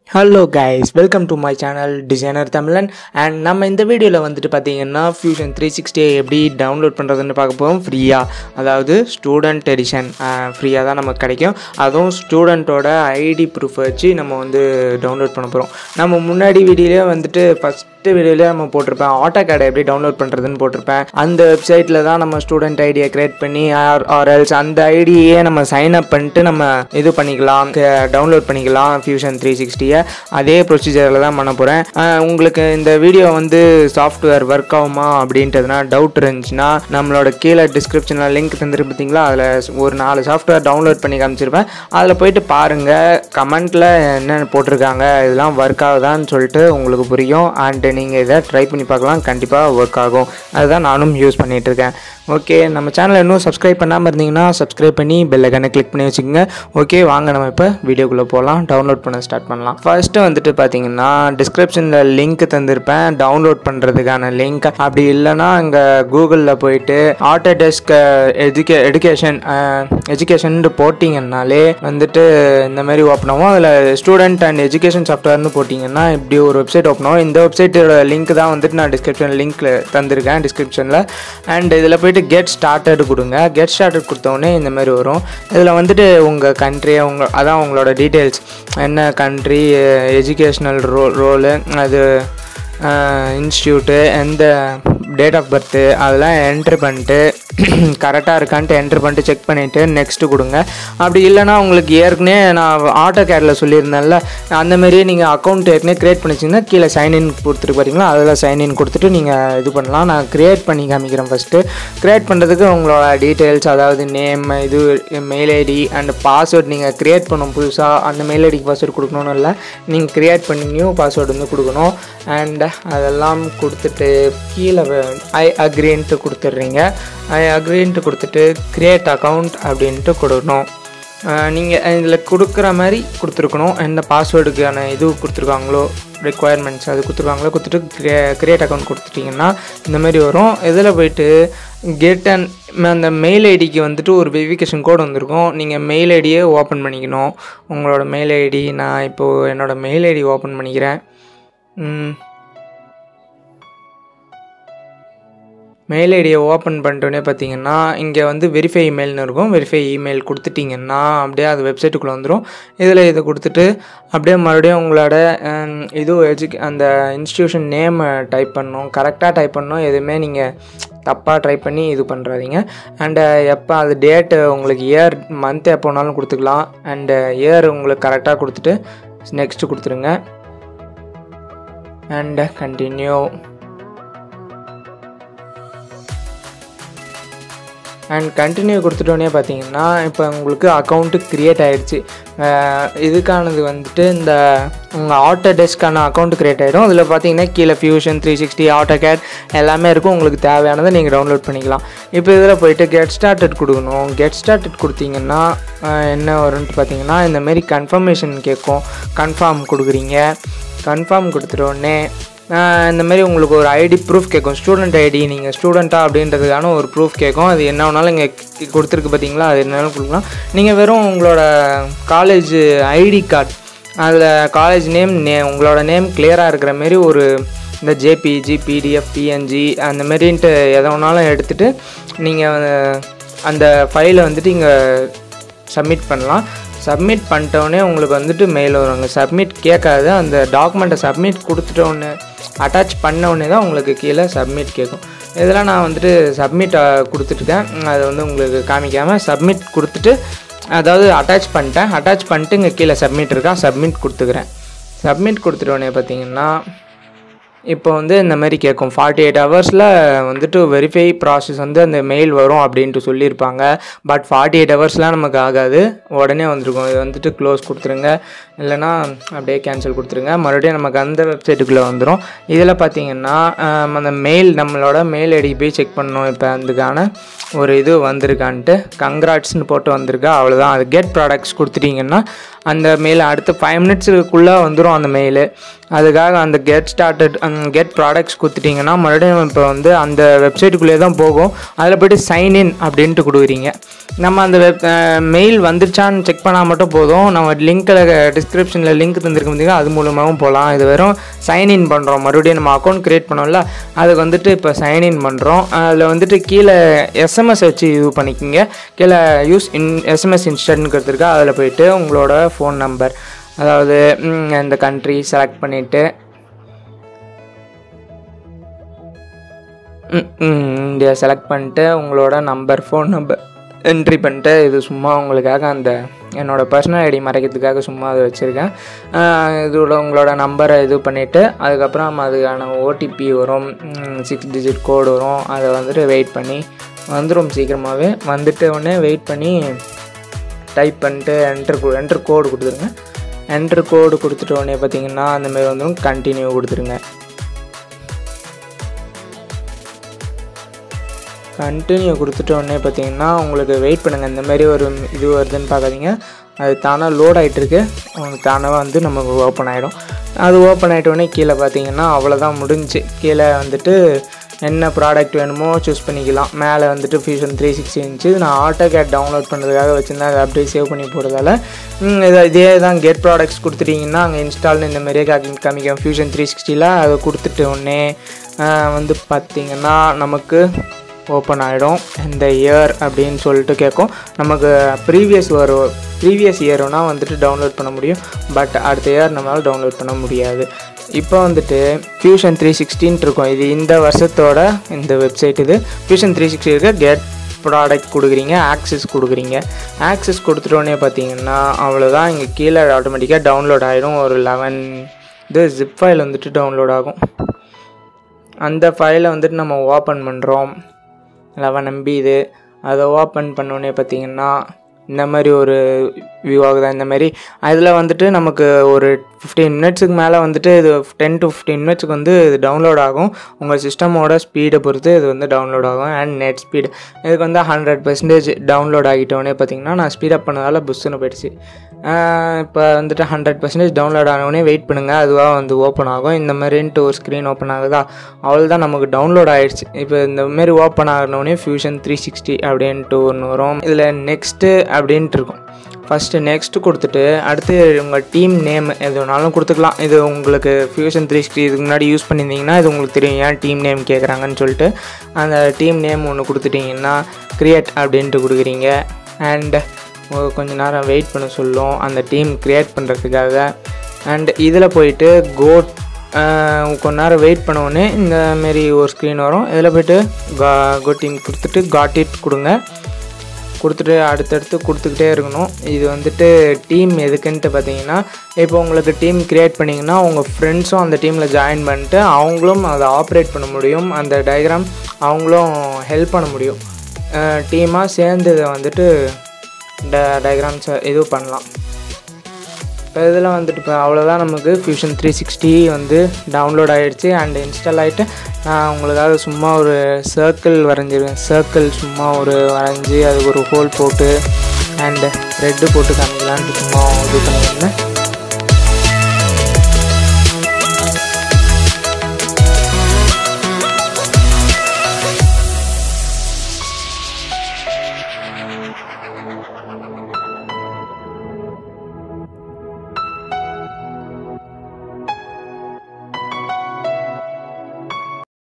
hello guys welcome to my channel designer Tamilan and நம்ம இந்த வீடியோவில் வந்துட்டு பார்த்தீங்கன்னா ஃபியூஷன் த்ரீ சிக்ஸ்டியை எப்படி டவுன்லோட் பண்ணுறதுன்னு பார்க்க போகிறோம் ஃப்ரீயாக அதாவது ஸ்டூடெண்ட் எடிஷன் ஃப்ரீயாக தான் நமக்கு கிடைக்கும் அதுவும் ஸ்டூடெண்ட்டோட ஐடி ப்ரூஃப் வச்சு நம்ம வந்து டவுன்லோட் பண்ண போகிறோம் நம்ம முன்னாடி வீடியோலேயே வந்துட்டு ஃபஸ்ட்டு வீடியோலேயே நம்ம போட்டிருப்பேன் ஆட்டோ கேடை எப்படி டவுன்லோட் பண்ணுறதுன்னு போட்டிருப்பேன் அந்த வெப்சைட்டில் தான் நம்ம ஸ்டூடெண்ட் ஐடியை க்ரியேட் பண்ணி ஆர் ஆர்எல்ஸ் அந்த ஐடியே நம்ம சைன் அப் பண்ணிட்டு நம்ம இது பண்ணிக்கலாம் டவுன்லோட் பண்ணிக்கலாம் ஃபியூஷன் த்ரீ சிக்ஸ்டியை அதே ப்ரொசீஜரில் தான் பண்ண போகிறேன் உங்களுக்கு இந்த வீடியோ வந்து சாஃப்ட்வேர் ஒர்க் ஆகுமா அப்படின்றதுனா டவுட் இருந்துச்சுன்னா நம்மளோட கீழே டிஸ்கிரிப்ஷனில் லிங்க் தந்துருக்கு பார்த்தீங்களா அதில் ஒரு நாலு சாஃப்ட்வேர் டவுன்லோட் பண்ணி காமிச்சிருப்பேன் அதில் போயிட்டு பாருங்கள் கமெண்ட்டில் என்ன போட்டிருக்காங்க இதெல்லாம் ஒர்க் ஆகுதான்னு சொல்லிட்டு உங்களுக்கு புரியும் அண்ட் நீங்கள் இதை ட்ரை பண்ணி பார்க்கலாம் கண்டிப்பாக ஒர்க் ஆகும் அதுதான் நானும் யூஸ் பண்ணிகிட்டு இருக்கேன் ஓகே நம்ம சேனலை இன்னும் சப்ஸ்கிரைப் பண்ணாமல் இருந்தீங்கன்னா சப்ஸ்கிரைப் பண்ணி பெல் ஐக்கனை கிளிக் பண்ணி வச்சுக்கோங்க ஓகே வாங்க நம்ம இப்போ வீடியோக்குள்ளே போகலாம் டவுன்லோட் பண்ண ஸ்டார்ட் பண்ணலாம் ஃபர்ஸ்ட்டு வந்துட்டு பார்த்தீங்கன்னா டிஸ்கிரிப்ஷனில் லிங்க் தந்திருப்பேன் டவுன்லோட் பண்ணுறதுக்கான லிங்க் அப்படி இல்லைன்னா இங்கே கூகுளில் போயிட்டு ஆட்டோடெஸ்க் எஜுகே எடுகேஷன் எஜுகேஷன் போட்டிங்கன்னாலே வந்துட்டு இந்த மாதிரி ஓப்பன் ஆகும் அதில் ஸ்டூடெண்ட் அண்ட் எஜுகேஷன் சாஃப்ட்வேர்னு போட்டிங்கன்னா இப்படி ஒரு வெப்சைட் ஓப்பன் ஆகும் இந்த வெப்சைட்டோட லிங்க் தான் வந்துட்டு நான் டிஸ்கிரிப்ஷன் லிங்க்கில் தந்திருக்கேன் டிஸ்கிரிப்ஷனில் அண்ட் இதில் போயிட்டு கெட் ஸ்டார்டட் கொடுங்க கெட் ஸ்டார்டட் கொடுத்தோடனே இந்த மாதிரி வரும் இதில் வந்துட்டு உங்கள் கண்ட்ரி உங்கள் அதான் உங்களோட டீட்டெயில்ஸ் என்ன கண்ட்ரி எஜுகேஷ்னல் ரோ ரோலு அது இன்ஸ்டியூட்டு எந்த டேட் ஆஃப் பர்த்து அதெல்லாம் என்ட்ரு பண்ணிட்டு கரெக்டாக இருக்கான்ட்டு என்ட்ரு பண்ணிட்டு செக் பண்ணிவிட்டு நெக்ஸ்ட்டு கொடுங்க அப்படி இல்லைனா உங்களுக்கு ஏற்கனவே நான் ஆட்டோ கேரில் சொல்லியிருந்தேன்ல அந்தமாரியே நீங்கள் அக்கௌண்ட் ஏற்கனவே க்ரியேட் பண்ணிச்சிங்கன்னா கீழே சைன்இன் கொடுத்துருக்கு பார்த்தீங்களா அதில் சைன்இன் கொடுத்துட்டு நீங்கள் இது பண்ணலாம் நான் க்ரியேட் பண்ணி காமிக்கிறேன் ஃபஸ்ட்டு க்ரியேட் பண்ணுறதுக்கு உங்களோட டீட்டெயில்ஸ் அதாவது நேம் இது மெயில் ஐடி அண்ட் பாஸ்வேர்ட் நீங்கள் க்ரியேட் பண்ணும் புதுசாக அந்த மெயில் ஐடிக்கு பாஸ்வேர்ட் கொடுக்கணும்னு இல்லை நீங்கள் க்ரியேட் பண்ணி நியூ பாஸ்வேர்டு வந்து கொடுக்கணும் அண்ட் அதெல்லாம் கொடுத்துட்டு கீழே ஐ அக்ரின்ட்டு கொடுத்துட்றீங்க ஐ அக்ரின்ட்டு கொடுத்துட்டு க்ரியேட் அக்கௌண்ட் அப்படின்ட்டு கொடுக்கணும் நீங்கள் இதில் கொடுக்குற மாதிரி கொடுத்துருக்கணும் எந்த பாஸ்வேர்டுக்கான இது கொடுத்துருக்காங்களோ ரெக்குவயர்மெண்ட்ஸ் அது கொடுத்துருக்காங்களோ கொடுத்துட்டு க்ரியே க்ரியேட் அக்கௌண்ட் கொடுத்துட்டிங்கன்னா இந்த மாதிரி வரும் இதில் போயிட்டு கெட் அண்ட் அந்த மெயில் ஐடிக்கு வந்துட்டு ஒரு வெரிஃபிகேஷன் கோட் வந்திருக்கும் நீங்கள் மெயில் ஐடியே ஓப்பன் பண்ணிக்கணும் உங்களோட மெயில் ஐடி நான் இப்போது என்னோடய மெயில் ஐடி ஓப்பன் பண்ணிக்கிறேன் மெயில் ஐடியை ஓப்பன் பண்ணிட்டோன்னே பார்த்தீங்கன்னா இங்கே வந்து வெரிஃபை இமெயில்னு இருக்கும் வெரிஃபை இமெயில் கொடுத்துட்டிங்கன்னா அப்படியே அது வெப்சைட்டுக்குள்ளே வந்துடும் இதில் இதை கொடுத்துட்டு அப்படியே மறுபடியும் உங்களோட இது எஜுகே அந்த இன்ஸ்டியூஷன் நேமை டைப் பண்ணணும் கரெக்டாக டைப் பண்ணணும் எதுவுமே நீங்கள் தப்பாக ட்ரை பண்ணி இது பண்ணுறாதீங்க அண்டு எப்போ அது டேட்டு உங்களுக்கு இயர் மந்த் எப்போனாலும் கொடுத்துக்கலாம் அண்டு இயர் உங்களுக்கு கரெக்டாக கொடுத்துட்டு நெக்ஸ்ட்டு கொடுத்துருங்க அண்டு கண்டினியூ அண்ட் கண்டினியூ கொடுத்துட்டோன்னே பார்த்தீங்கன்னா இப்போ உங்களுக்கு அக்கௌண்ட்டு க்ரியேட் ஆகிடுச்சு இதுக்கானது வந்துட்டு இந்த உங்கள் ஆட்டோ டெஸ்க்கான அக்கௌண்ட் க்ரியேட் ஆகிடும் அதில் பார்த்தீங்கன்னா கீழே Fusion three sixty AutoCAD எல்லாமே இருக்கும் உங்களுக்கு தேவையானதை நீங்கள் டவுன்லோட் பண்ணிக்கலாம் இப்போ இதில் போயிட்டு கெட் ஸ்டார்டட் கொடுக்கணும் கெட் ஸ்டார்டட் கொடுத்தீங்கன்னா என்ன வரும்னு பார்த்தீங்கன்னா இந்தமாரி கன்ஃபர்மேஷன் கேட்கும் கன்ஃபார்ம் கொடுக்குறீங்க கன்ஃபார்ம் கொடுத்துட்டோடனே இந்த மாதிரி உங்களுக்கு ஒரு ஐடி ப்ரூஃப் கேட்கும் ஸ்டூடெண்ட் ஐடி நீங்கள் ஸ்டூடெண்ட்டா அப்படின்றதுக்கான ஒரு ப்ரூஃப் கேட்கும் அது என்ன வேணாலும் இங்கே கொடுத்துருக்கு பார்த்தீங்களா அது என்னென்னாலும் கொடுக்கலாம் நீங்கள் வெறும் உங்களோட காலேஜ் ஐடி கார்டு அதில் காலேஜ் நேம் நே உங்களோட நேம் கிளியராக இருக்கிற மாரி ஒரு இந்த ஜேபிஜி பிடிஎஃப் பிஎன்ஜி அந்த மாரின்ட்டு எதை வேணாலும் எடுத்துகிட்டு நீங்கள் அந்த ஃபைலை வந்துட்டு இங்கே சப்மிட் பண்ணலாம் சப்மிட் பண்ணிட்டோடனே உங்களுக்கு வந்துட்டு மெயில் வருவாங்க சப்மிட் கேட்காது அந்த டாக்குமெண்ட்டை சப்மிட் கொடுத்துட்டோன்னே அட்டாச் பண்ண உடனே தான் உங்களுக்கு கீழே சப்மிட் கேட்கும் இதெல்லாம் நான் வந்துட்டு சப்மிட் கொடுத்துட்டுருக்கேன் அதை வந்து உங்களுக்கு காமிக்காமல் சப்மிட் கொடுத்துட்டு அதாவது அட்டாச் பண்ணிட்டேன் அட்டாச் பண்ணிட்டு இங்கே கீழே சப்மிட் இருக்கா சப்மிட் கொடுத்துக்கிறேன் சப்மிட் கொடுத்துட்டோடனே பார்த்தீங்கன்னா இப்போ வந்து இந்த மாதிரி கேட்கும் ஃபார்ட்டி எயிட் ஹவர்ஸில் வந்துட்டு வெரிஃபை ப்ராசஸ் வந்து அந்த மெயில் வரும் அப்படின்ட்டு சொல்லியிருப்பாங்க பட் ஃபார்ட்டி எயிட் ஹவர்ஸ்லாம் நமக்கு ஆகாது உடனே வந்திருக்கும் இது வந்துட்டு க்ளோஸ் கொடுத்துருங்க இல்லைனா அப்படியே கேன்சல் கொடுத்துருங்க மறுபடியும் நமக்கு அந்த வெப்சைட்டுக்குள்ளே வந்துடும் இதில் பார்த்தீங்கன்னா அந்த மெயில் நம்மளோட மெயில் ஐடி போய் செக் பண்ணணும் இப்போ அதுக்கான ஒரு இது வந்திருக்கான்ட்டு கங்க்ராட்ஸ்னு போட்டு வந்திருக்கா அவ்வளோதான் அது கெட் ப்ராடக்ட்ஸ் கொடுத்துட்டிங்கன்னா அந்த மெயில் அடுத்த ஃபைவ் மினிட்ஸுக்குள்ளே வந்துடும் அந்த மெயிலு அதுக்காக அந்த கெட் ஸ்டார்டட் கெட் ப்ராடக்ட்ஸ் கொடுத்துட்டிங்கன்னா மறுபடியும் இப்போ வந்து அந்த வெப்சைட்டுக்குள்ளே தான் போகும் அதில் போய்ட்டு சைன் இன் அப்படின்ட்டு கொடுக்குறீங்க நம்ம அந்த வெப் மெயில் வந்துருச்சான்னு செக் பண்ணால் மட்டும் போதும் நம்ம லிங்க்கில் டிஸ்கிரிப்ஷனில் லிங்க் தந்திருக்க பார்த்தீங்கன்னா அது மூலமாகவும் போகலாம் இது வெறும் சைன் இன் பண்ணுறோம் மறுபடியும் நம்ம அக்கௌண்ட் க்ரியேட் பண்ணோம்ல அதுக்கு வந்துட்டு இப்போ சைன் இன் பண்ணுறோம் அதில் வந்துட்டு கீழே எஸ்எம்எஸ் வச்சு இது பண்ணிக்கோங்க கீழே யூஸ் இன் எஸ்எம்எஸ் இன்ஸ்டன்ட்னு கொடுத்துருக்கா அதில் போயிட்டு உங்களோட ஃபோன் நம்பர் அதாவது ம், இந்த கண்ட்ரி செலக்ட் பண்ணிவிட்டு இந்தியா செலக்ட் பண்ணிட்டு உங்களோட நம்பர் ஃபோன் நம்பர் என்ட்ரி பண்ணிட்டு இது சும்மா உங்களுக்காக அந்த என்னோடய பர்சனல் ஐடி மறைக்கிறதுக்காக சும்மா அதை வச்சுருக்கேன் இதோட உங்களோட நம்பரை இது பண்ணிவிட்டு அதுக்கப்புறம் அதுக்கான ஓடிபி வரும் சிக்ஸ் டிஜிட் கோடு வரும் அதை வந்துட்டு வெயிட் பண்ணி வந்துடும் சீக்கிரமாகவே வந்துட்டு உடனே வெயிட் பண்ணி டைப் பண்ணிட்டு என்ட்ரு என்ட்ரு கோடு கொடுத்துருங்க என்ட்ரு கோடு கொடுத்துட்ட உடனே பார்த்தீங்கன்னா அந்தமாரி வந்துடும் கண்டினியூ கொடுத்துருங்க கண்டினியூ கொடுத்துட்ட உடனே பார்த்தீங்கன்னா உங்களுக்கு வெயிட் பண்ணுங்கள் இந்த மாதிரி ஒரு இது வருதுன்னு பார்க்காதீங்க அது தானாக லோட் ஆகிட்டு இருக்கு உங்களுக்கு தானாக வந்து நமக்கு ஓப்பன் ஆகிடும் அது ஓப்பன் ஆகிட்ட உடனே கீழே பார்த்தீங்கன்னா அவ்வளோதான் முடிஞ்சு கீழே வந்துட்டு என்ன ப்ராடக்ட் வேணுமோ சூஸ் பண்ணிக்கலாம் மேலே வந்துட்டு ஃபியூஷன் த்ரீ சிக்ஸ்டி இன்ச்சு நான் ஆட்டோ கேட் டவுன்லோட் பண்ணுறதுக்காக வச்சுருந்தேன் அதை அப்படியே சேவ் பண்ணி போடுறதால ம், இதை இதே தான் கெட் ப்ராடக்ட்ஸ் கொடுத்துட்டீங்கன்னா அங்கே இன்ஸ்டால்னு இந்த மாதிரியே காமி காமிக்கும் ஃபியூஷன் த்ரீ சிக்ஸ்டியில் அதை கொடுத்துட்டு உடனே ஆஹ், வந்து பார்த்தீங்கன்னா நமக்கு ஓப்பன் ஆகிடும் இந்த இயர் அப்படின்னு சொல்லிட்டு கேட்கும் நமக்கு ப்ரீவியஸ் வரும் ப்ரீவியஸ் இயர்னா வந்துட்டு டவுன்லோட் பண்ண முடியும் பட் அடுத்த இயர் நம்மளால் டவுன்லோட் பண்ண முடியாது இப்போ வந்துட்டு ஃபியூஷன் த்ரீ சிக்ஸ்டின் இருக்கும் இது இந்த வருஷத்தோட இந்த வெப்சைட் இது ஃபியூஷன் த்ரீ சிக்ஸ்டி இருக்க கெட் ப்ராடக்ட் கொடுக்குறீங்க ஆக்சஸ் கொடுக்குறீங்க ஆக்சஸ் கொடுத்துட்டோடனே பார்த்தீங்கன்னா அவ்வளோதான் இங்கே கீழே ஆட்டோமேட்டிக்காக டவுன்லோட் ஆகிடும் ஒரு லெவன் இது ஜிப் ஃபைல் வந்துட்டு டவுன்லோட் ஆகும் அந்த ஃபைலை வந்துட்டு நம்ம ஓப்பன் பண்ணுறோம் லெவன் எம்பி இது அதை ஓப்பன் பண்ணோடனே பார்த்தீங்கன்னா இந்த மாதிரி ஒரு வியூ ஆகுதா இந்த மாதிரி அதில் வந்துட்டு நமக்கு ஒரு ஃபிஃப்டீன் மினிட்ஸுக்கு மேலே வந்துட்டு இது டென் டு ஃபிஃப்டீன் மினிட்ஸுக்கு வந்து இது டவுன்லோட் ஆகும் உங்கள் சிஸ்டமோட ஸ்பீடை பொறுத்து இது வந்து டவுன்லோட் ஆகும் அண்ட் நெட் ஸ்பீடு இதுக்கு வந்து ஹண்ட்ரட் பர்சன்டேஜ் டவுன்லோட் ஆகிட்டோடனே பார்த்தீங்கன்னா நான் ஸ்பீடப் பண்ணதால் புஷ்ஷுன்னு போயிடுச்சு இப்போ வந்துட்டு ஹண்ட்ரட் பர்சன்டேஜ் டவுன்லோட் ஆனவுடனே வெயிட் பண்ணுங்கள் அதுவாக வந்து ஓப்பன் ஆகும் இந்த மாதிரின்ட்டு ஒரு ஸ்க்ரீன் ஓப்பன் ஆகுதா அவ்வளோதான் நமக்கு டவுன்லோட் ஆயிடுச்சு இப்போ இந்த மாதிரி ஓப்பன் ஆகணுன்னே ஃபியூஷன் த்ரீ சிக்ஸ்டி அப்படின்ட்டு ஒன்று வரும் இதில் நெக்ஸ்ட்டு அப்படின்ட்டு இருக்கும் ஃபஸ்ட்டு நெக்ஸ்ட்டு கொடுத்துட்டு அடுத்து உங்கள் டீம் நேம் எது வேணாலும் கொடுத்துக்கலாம் இது உங்களுக்கு ஃபியூஷன் த்ரீ சிக்ஸ்டி இதுக்கு முன்னாடி யூஸ் பண்ணியிருந்தீங்கன்னா இது உங்களுக்கு தெரியும் ஏன் டீம் நேம் கேட்குறாங்கன்னு சொல்லிட்டு அந்த டீம் நேம் ஒன்று கொடுத்துட்டிங்கன்னா க்ரியேட் அப்படின்ட்டு கொடுக்குறீங்க அண்ட் கொஞ்ச நேரம் வெயிட் பண்ண சொல்லும் அந்த டீம் க்ரியேட் பண்ணுறதுக்காக அண்ட் இதில் போயிட்டு கோ கொஞ்ச நேரம் வெயிட் பண்ண உடனே இந்த மாரி ஒரு ஸ்க்ரீன் வரும் இதில் போயிட்டு கா கோ டீம் கொடுத்துட்டு காட் இட் கொடுங்க கொடுத்துட்டு அடுத்தடுத்து கொடுத்துக்கிட்டே இருக்கணும் இது வந்துட்டு டீம் எதுக்குன்ட்டு பார்த்தீங்கன்னா இப்போ உங்களுக்கு டீம் க்ரியேட் பண்ணிங்கன்னா உங்கள் ஃப்ரெண்ட்ஸும் அந்த டீமில் ஜாயின் பண்ணிட்டு அவங்களும் அதை ஆப்ரேட் பண்ண முடியும் அந்த டயக்ராம் அவங்களும் ஹெல்ப் பண்ண முடியும் டீமாக சேர்ந்து இதை வந்துட்டு ட டயக்ராம்ஸை இது பண்ணலாம் இப்போ இதில் வந்துட்டு இப்போ அவ்வளோதான் நமக்கு ஃபியூஷன் த்ரீ சிக்ஸ்டி வந்து டவுன்லோட் ஆகிடுச்சு அண்ட் இன்ஸ்டால் ஆகிட்டு நான் உங்களுக்காக சும்மா ஒரு சர்க்கிள் வரைஞ்சிருவேன் சர்க்கிள் சும்மா ஒரு வரைஞ்சி அதுக்கு ஒரு ஹோல் போட்டு அண்டு ரெட்டு போட்டு காமிக்கலான்ட்டு சும்மா இது பண்ணியிருந்தேன்